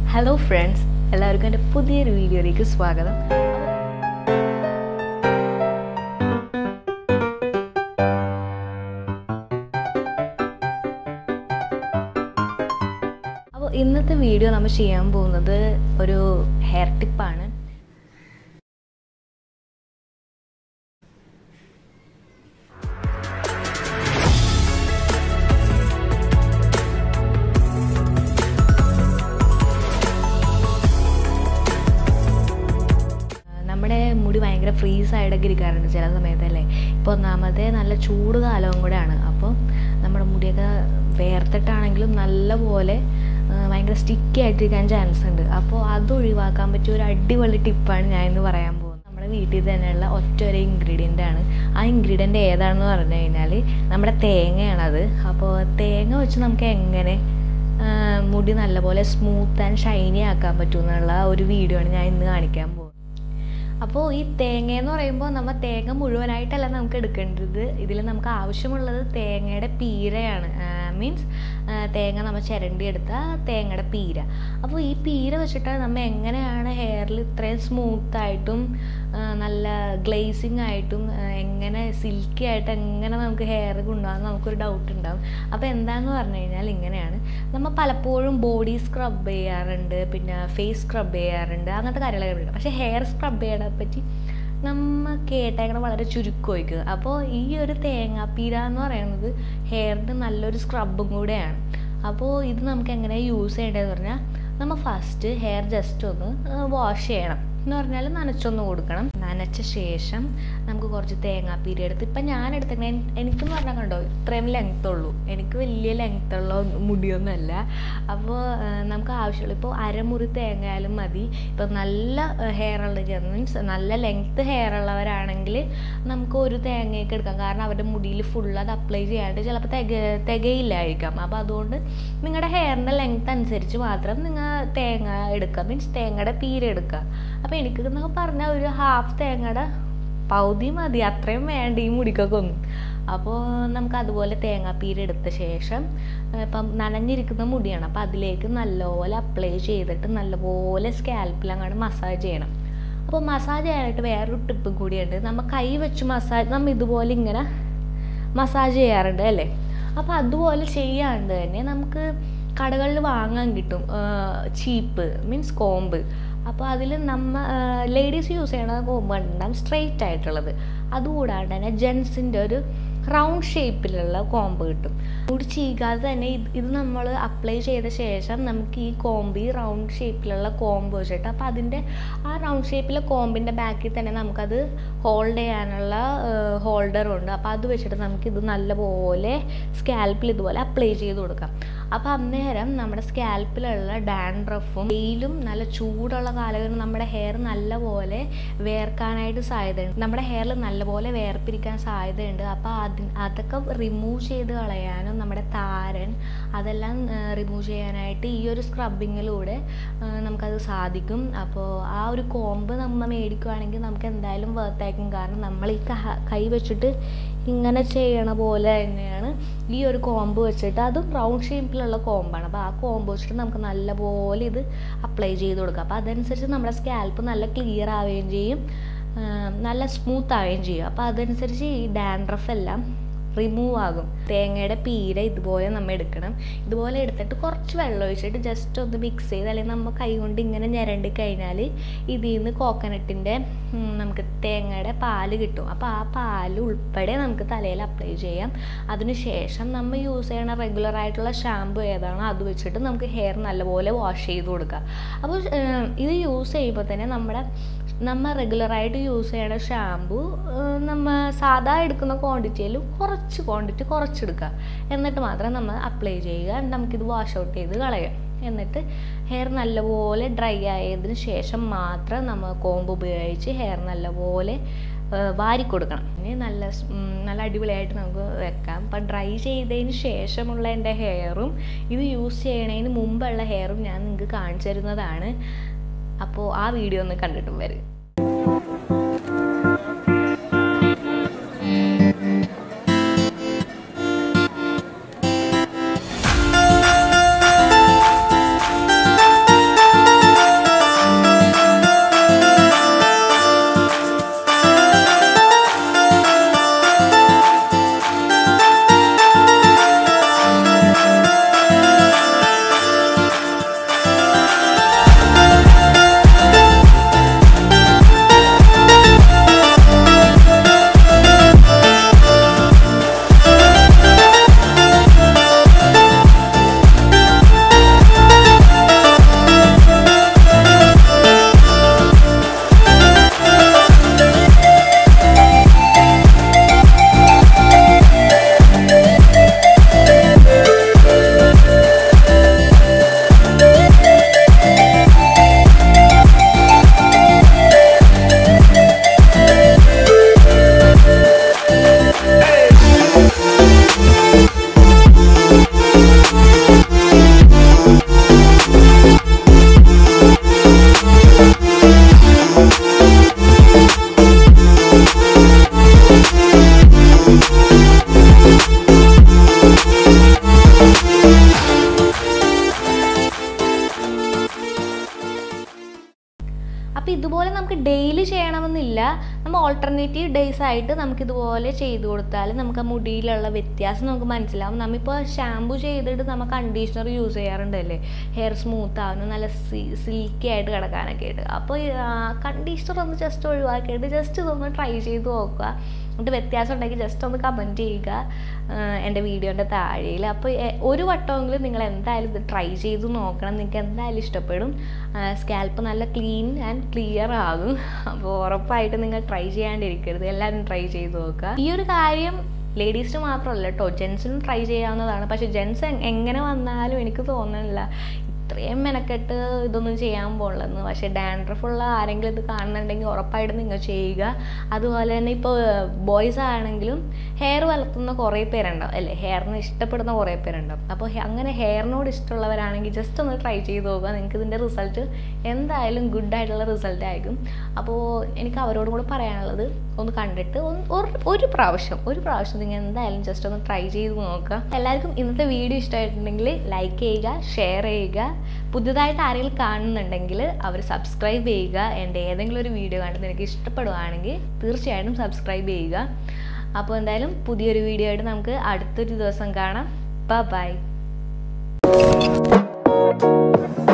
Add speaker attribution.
Speaker 1: hello friends എല്ലാവർക്കും എൻ്റെ പുതിയൊരു വീഡിയോയിലേക്ക് സ്വാഗതം അപ്പോൾ ഇന്നത്തെ വീഡിയോ നമ്മൾ ചെയ്യാൻ പോകുന്നത് ഒരു ഹെയർ ടിപ്പാണ് നമ്മുടെ മുടി ഭയങ്കര ഫ്രീസ് ആയിട്ടൊക്കെ ഇരിക്കാറുണ്ട് ചില സമയത്തല്ലേ ഇപ്പോൾ ഒന്നാമത് നല്ല ചൂട് കാലവും കൂടെയാണ് അപ്പോൾ നമ്മുടെ മുടിയൊക്കെ വേർത്തിട്ടാണെങ്കിലും നല്ല പോലെ ആ, ഭയങ്കര സ്റ്റിക്കി ആയിട്ടിരിക്കാൻ ചാൻസ് ഉണ്ട് അപ്പോൾ അത് ഒഴിവാക്കാൻ പറ്റിയ ഒരു അടിപൊളി ടിപ്പാണ് ഞാൻ ഇന്ന് പറയാൻ പോകുന്നത് നമ്മുടെ വീട്ടിൽ തന്നെയുള്ള ഒറ്റ ഒരു ഇൻഗ്രീഡിയൻ്റ് ആണ് ആ ഇൻഗ്രീഡിയൻ്റ് ഏതാണെന്ന് പറഞ്ഞു കഴിഞ്ഞാൽ നമ്മുടെ തേങ്ങയാണത് അപ്പോൾ തേങ്ങ വെച്ച് നമുക്ക് എങ്ങനെ ആ, മുടി നല്ലപോലെ സ്മൂത്ത് ആൻഡ് ഷൈനി ആക്കാൻ പറ്റും എന്നുള്ള ഒരു വീഡിയോ ആണ് ഞാൻ ഇന്ന് കാണിക്കാൻ പോകുന്നത് അപ്പോൾ ഈ തേങ്ങ എന്ന് പറയുമ്പോൾ നമ്മൾ തേങ്ങ മുഴുവനായിട്ടല്ല നമുക്ക് എടുക്കേണ്ടത് ഇതിൽ നമുക്ക് ആവശ്യമുള്ളത് തേങ്ങയുടെ പീരയാണ് മീൻസ് തേങ്ങ നമ്മൾ ചിരണ്ടി എടുത്ത തേങ്ങയുടെ പീര അപ്പോൾ ഈ പീര വെച്ചിട്ട് നമ്മൾ എങ്ങനെയാണ് ഹെയറിൽ ഇത്രയും സ്മൂത്തായിട്ടും നല്ല ഗ്ലേസിങ് ആയിട്ടും ആ, എങ്ങനെ സിൽക്കി ആയിട്ട് എങ്ങനെ നമുക്ക് ഹെയർ കൊണ്ടുപോകാൻ നമുക്കൊരു ഡൗട്ട് ഉണ്ടാവും അപ്പോൾ എന്താണെന്ന് പറഞ്ഞു കഴിഞ്ഞാൽ ഇങ്ങനെയാണ് നമ്മൾ പലപ്പോഴും ബോഡി സ്ക്രബ് ചെയ്യാറുണ്ട് പിന്നെ ഫേസ് സ്ക്രബ് ചെയ്യാറുണ്ട് അങ്ങനത്തെ കാര്യങ്ങളൊക്കെ ഉണ്ട് പക്ഷേ ഹെയർ സ്ക്രബ് ചെയ്യണെ പറ്റി നമ്മ കേട്ടേക്കണ വളരെ ചുരുക്കമായിരിക്കും അപ്പോൾ ഈ ഒരു തേങ്ങാപ്പീര എന്ന് പറയുന്നത് ഹെയറിന് നല്ലൊരു സ്ക്രബും കൂടെയാണ് അപ്പോൾ ഇത് നമുക്ക് എങ്ങനെ യൂസ് ചെയ്യേണ്ടതെന്ന് പറഞ്ഞാൽ നമ്മൾ ഫസ്റ്റ് ഹെയർ ജസ്റ്റ് ഒന്ന് വാഷ് ചെയ്യണം എന്ന് പറഞ്ഞാൽ നനച്ചൊന്ന് കൊടുക്കണം നനച്ച ശേഷം നമുക്ക് കുറച്ച് തേങ്ങാപ്പീരി എടുത്ത് ഇപ്പം ഞാൻ എടുത്തിട്ട് എനിക്കെന്ന് പറഞ്ഞാൽ കണ്ടോ ഇത്രയും ലെങ്ത് ഉള്ളൂ എനിക്ക് വലിയ ലെങ്ത് ഉള്ള മുടിയൊന്നുമല്ല അപ്പോൾ നമുക്ക് ആവശ്യമുള്ള ഇപ്പോൾ അരമുറി തേങ്ങയായാലും മതി ഇപ്പോൾ നല്ല ഹെയർ ഉള്ള മീൻസ് നല്ല ലെങ്ത് ഹെയർ ഉള്ളവരാണെങ്കിൽ നമുക്ക് ഒരു തേങ്ങയൊക്കെ എടുക്കാം കാരണം അവരുടെ മുടിയിൽ ഫുൾ അത് അപ്ലൈ ചെയ്യാണ്ട് ചിലപ്പോൾ തിക തികയില്ലായിരിക്കാം അപ്പോൾ അതുകൊണ്ട് നിങ്ങളുടെ ഹെയറിൻ്റെ ലെങ്ത് അനുസരിച്ച് മാത്രം നിങ്ങൾ തേങ്ങ എടുക്കുക മീൻസ് തേങ്ങയുടെ പീര എടുക്കുക അപ്പോൾ എനിക്ക് എന്നൊക്കെ പറഞ്ഞാൽ ഒരു ഹാഫ് തേങ്ങയുടെ പകുതി മതി അത്രയും വേണ്ട ഈ മുടിക്കൊക്കെ ഒന്നും അപ്പോൾ നമുക്ക് അതുപോലെ തേങ്ങാപ്പീര് എടുത്ത ശേഷം ഏർ ഇപ്പം നനഞ്ഞിരിക്കുന്ന മുടിയാണ് അപ്പോൾ അതിലേക്ക് നല്ലപോലെ അപ്ലൈ ചെയ്തിട്ട് നല്ലപോലെ സ്കാൽപ്പിൽ അങ്ങോട്ട് മസാജ് ചെയ്യണം അപ്പോൾ മസാജ് ചെയ്യാനായിട്ട് വേറൊരു ടിപ്പും കൂടിയുണ്ട് നമ്മൾ കൈ വെച്ച് മസാജ് നമ്മൾ ഇതുപോലെ ഇങ്ങനെ മസാജ് ചെയ്യാറുണ്ട് അല്ലേ അപ്പോൾ അതുപോലെ ചെയ്യാണ്ട് തന്നെ നമുക്ക് കടകളിൽ വാങ്ങാൻ കിട്ടും ചീപ്പ് മീൻസ് കോമ്പ് അപ്പോൾ അതിൽ നമ്മ ലേഡീസ് യൂസ് ചെയ്യണ കോമ്പ് കണ്ടാൽ സ്ട്രെയിറ്റ് ആയിട്ടുള്ളത് അതുകൂടാണ്ട് തന്നെ ജെൻസിൻ്റെ ഒരു റൗണ്ട് ഷേപ്പിലുള്ള കോമ്പ് കിട്ടും മുടി ചീകാതെ തന്നെ ഇത് ഇത് നമ്മൾ അപ്ലൈ ചെയ്ത ശേഷം നമുക്ക് ഈ കോമ്പ് ഈ റൗണ്ട് ഷേപ്പിലുള്ള കോമ്പ് വെച്ചിട്ട് അപ്പോൾ അതിൻ്റെ ആ റൗണ്ട് ഷേപ്പിലെ കോമ്പിൻ്റെ ബാക്കിൽ തന്നെ നമുക്കത് ഹോൾഡ് ചെയ്യാനുള്ള ഹോൾഡറും ഉണ്ട് അപ്പോൾ അത് വെച്ചിട്ട് നമുക്കിത് നല്ലപോലെ സ്കാൽപ്പിൽ ഇതുപോലെ അപ്ലൈ ചെയ്ത് കൊടുക്കാം അപ്പോൾ അന്നേരം നമ്മുടെ സ്കാൽപ്പിലുള്ള ഡാൻഡ്രഫും വെയിലും നല്ല ചൂടുള്ള കാലഘട്ടം നമ്മുടെ ഹെയർ നല്ലപോലെ വേർക്കാനായിട്ട് സാധ്യതയുണ്ട് നമ്മുടെ ഹെയറിൽ നല്ലപോലെ വേർപ്പിരിക്കാൻ സാധ്യതയുണ്ട് അപ്പോൾ അതി അതൊക്കെ റിമൂവ് ചെയ്ത് കളയാനും നമ്മുടെ താരൻ അതെല്ലാം റിമൂവ് ചെയ്യാനായിട്ട് ഈ ഒരു സ്ക്രബിങ്ങിലൂടെ നമുക്കത് സാധിക്കും അപ്പോൾ ആ ഒരു കോമ്പ് നമ്മൾ മേടിക്കുവാണെങ്കിൽ നമുക്ക് എന്തായാലും വേർത്തായിരിക്കും കാരണം നമ്മൾ ഈ ക- കൈ വെച്ചിട്ട് ഇങ്ങനെ ചെയ്യണ പോലെ തന്നെയാണ് ഈ ഒരു കോമ്പ് വെച്ചിട്ട് അതും റൗണ്ട് ഷേപ്പിലുള്ള കോമ്പാണ് അപ്പോൾ ആ കോമ്പ് വെച്ചിട്ട് നമുക്ക് നല്ലപോലെ ഇത് അപ്ലൈ ചെയ്ത് കൊടുക്കാം അപ്പോൾ അതനുസരിച്ച് നമ്മുടെ സ്കാൽപ്പ് നല്ല ക്ലിയർ ആവുകയും ചെയ്യും ആ, നല്ല സ്മൂത്ത് ആവുകയും ചെയ്യും അപ്പോൾ അതനുസരിച്ച് ഈ ഡാൻഡ്രഫ് എല്ലാം റിമൂവ് ആകും തേങ്ങയുടെ പീര ഇതുപോലെ നമ്മൾ എടുക്കണം ഇതുപോലെ എടുത്തിട്ട് കുറച്ച് വെള്ളം ഒഴിച്ചിട്ട് ജസ്റ്റ് ഒന്ന് മിക്സ് ചെയ്ത് അല്ലെങ്കിൽ നമ്മൾ കൈ കൊണ്ട് ഇങ്ങനെ ഞരണ്ടി കഴിഞ്ഞാൽ ഇതിൽ നിന്ന് കോക്കനട്ടിൻ്റെ നമുക്ക് തേങ്ങയുടെ പാല് കിട്ടും അപ്പോൾ ആ പാല് ഉൾപ്പെടെ നമുക്ക് തലയിൽ അപ്ലൈ ചെയ്യാം അതിനുശേഷം നമ്മൾ യൂസ് ചെയ്യണ റെഗുലർ ആയിട്ടുള്ള ഷാമ്പു ഏതാണോ അത് വെച്ചിട്ട് നമുക്ക് ഹെയർ നല്ലപോലെ വാഷ് ചെയ്ത് കൊടുക്കാം അപ്പോൾ ഏർ, ഇത് യൂസ് ചെയ്യുമ്പോൾ തന്നെ നമ്മുടെ നമ്മൾ റെഗുലറായിട്ട് യൂസ് ചെയ്യണ ഷാമ്പു നമ്മൾ സാധാ എടുക്കുന്ന ക്വാണ്ടിറ്റിയിലും കുറച്ച് ക്വാണ്ടിറ്റി കുറച്ചെടുക്കുക എന്നിട്ട് മാത്രം നമ്മൾ അപ്ലൈ ചെയ്യുക എന്നിട്ട് നമുക്കിത് വാഷ് ഔട്ട് ചെയ്ത് കളയാം എന്നിട്ട് ഹെയർ നല്ലപോലെ ഡ്രൈ ആയതിനു ശേഷം മാത്രം നമ്മൾ കോമ്പ് ഉപയോഗിച്ച് ഹെയർ നല്ലപോലെ ഏർ വാരി കൊടുക്കണം ഇനി നല്ല സ്- ഉം, നല്ല അടിപൊളിയായിട്ട് നമുക്ക് വെക്കാം അപ്പം ഡ്രൈ ചെയ്തതിന് ശേഷമുള്ള എൻ്റെ ഹെയറും ഇത് യൂസ് ചെയ്യണതിന് മുമ്പുള്ള ഹെയറും ഞാൻ നിങ്ങൾക്ക് കാണിച്ചു തരുന്നതാണ് അപ്പോൾ ആ വീഡിയോ ഒന്ന് കണ്ടിട്ടും വരും അപ്പോൾ ഇതുപോലെ നമുക്ക് ഡെയിലി ചെയ്യണമെന്നില്ല നമ്മൾ ഓൾട്ടർനേറ്റീവ് ഡേയ്സ് ആയിട്ട് നമുക്ക് ഇതുപോലെ ചെയ്തു കൊടുത്താൽ നമുക്ക് ആ മുടിയിലുള്ള വ്യത്യാസം നമുക്ക് മനസ്സിലാവും നമ്മളിപ്പോൾ ഷാമ്പു ചെയ്തിട്ട് നമ്മൾ കണ്ടീഷണർ യൂസ് ചെയ്യാറുണ്ടല്ലേ ഹെയർ സ്മൂത്ത് ആവാനും നല്ല സിൽക്കി ആയിട്ട് കിടക്കാനൊക്കെ ആയിട്ട് അപ്പോൾ കണ്ടീഷണർ ഒന്ന് ജസ്റ്റ് ഒഴിവാക്കിയിട്ട് ജസ്റ്റ് ഇതൊന്ന് ട്രൈ ചെയ്ത് നോക്കുക എന്നിട്ട് വ്യത്യാസം ഉണ്ടെങ്കിൽ ജസ്റ്റ് ഒന്ന് കമൻറ്റ് ചെയ്യുക ആഹ് എൻ്റെ വീഡിയോൻ്റെ താഴെയിൽ അപ്പോൾ എ- ഒരു വട്ടമെങ്കിലും നിങ്ങൾ എന്തായാലും ഇത് ട്രൈ ചെയ്ത് നോക്കണം നിങ്ങൾക്ക് എന്തായാലും ഇഷ്ടപ്പെടും സ്കാൽപ്പ് നല്ല ക്ലീൻ ആൻഡ് ക്ലിയർ ആകും അപ്പോൾ ഉറപ്പായിട്ട് നിങ്ങൾ ട്രൈ ചെയ്യാണ്ടിരിക്കരുത് എല്ലാവരും ട്രൈ ചെയ്ത് നോക്കുക ഈ ഒരു കാര്യം ലേഡീസിന് മാത്രമല്ല കേട്ടോ ജെൻസിനും ട്രൈ ചെയ്യാവുന്നതാണ് പക്ഷേ ജെൻസ് എങ്ങനെ വന്നാലും എനിക്ക് തോന്നുന്നില്ല ഇത്രയും മെനക്കെട്ട് ഇതൊന്നും ചെയ്യാൻ പോകണമെന്ന് പക്ഷേ ഡാൻഡ്രഫ് ഉള്ള ആരെങ്കിലും ഇത് കാണുന്നുണ്ടെങ്കിൽ ഉറപ്പായിട്ടും നിങ്ങൾ ചെയ്യുക അതുപോലെ തന്നെ ഇപ്പോൾ ബോയ്സ് ആണെങ്കിലും ഹെയർ വളർത്തുന്ന കുറേ പേരുണ്ടാവും അല്ലേ ഹെയറിന് ഇഷ്ടപ്പെടുന്ന കുറേ പേരുണ്ടാവും അപ്പോൾ ഹെ- അങ്ങനെ ഹെയറിനോട് ഇഷ്ടമുള്ളവരാണെങ്കിൽ ജസ്റ്റ് ഒന്ന് ട്രൈ ചെയ്ത് നോക്കുക നിങ്ങൾക്ക് ഇതിൻ്റെ റിസൾട്ട് എന്തായാലും ഗുഡ് ആയിട്ടുള്ള റിസൾട്ട് ആയിരിക്കും അപ്പോൾ എനിക്ക് അവരോടും കൂടെ പറയാനുള്ളത് ഒന്ന് കണ്ടിട്ട് ഒന്ന് ഒരു- ഒരു പ്രാവശ്യം ഒരു പ്രാവശ്യം നിങ്ങൾ എന്തായാലും ജസ്റ്റ് ഒന്ന് ട്രൈ ചെയ്ത് നോക്കുക എല്ലാവർക്കും ഇന്നത്തെ വീഡിയോ ഇഷ്ടമായിട്ടുണ്ടെങ്കിൽ ലൈക്ക് ചെയ്യുക ഷെയർ ചെയ്യുക പുതുതായിട്ട് ആരെങ്കിലും കാണുന്നുണ്ടെങ്കിൽ അവർ സബ്സ്ക്രൈബ് ചെയ്യുക എൻ്റെ ഏതെങ്കിലും ഒരു വീഡിയോ കണ്ട് നിനക്ക് ഇഷ്ടപ്പെടുവാണെങ്കിൽ തീർച്ചയായിട്ടും സബ്സ്ക്രൈബ് ചെയ്യുക അപ്പോൾ എന്തായാലും പുതിയൊരു വീഡിയോ ആയിട്ട് നമുക്ക് അടുത്തൊരു ദിവസം കാണാം ബൈ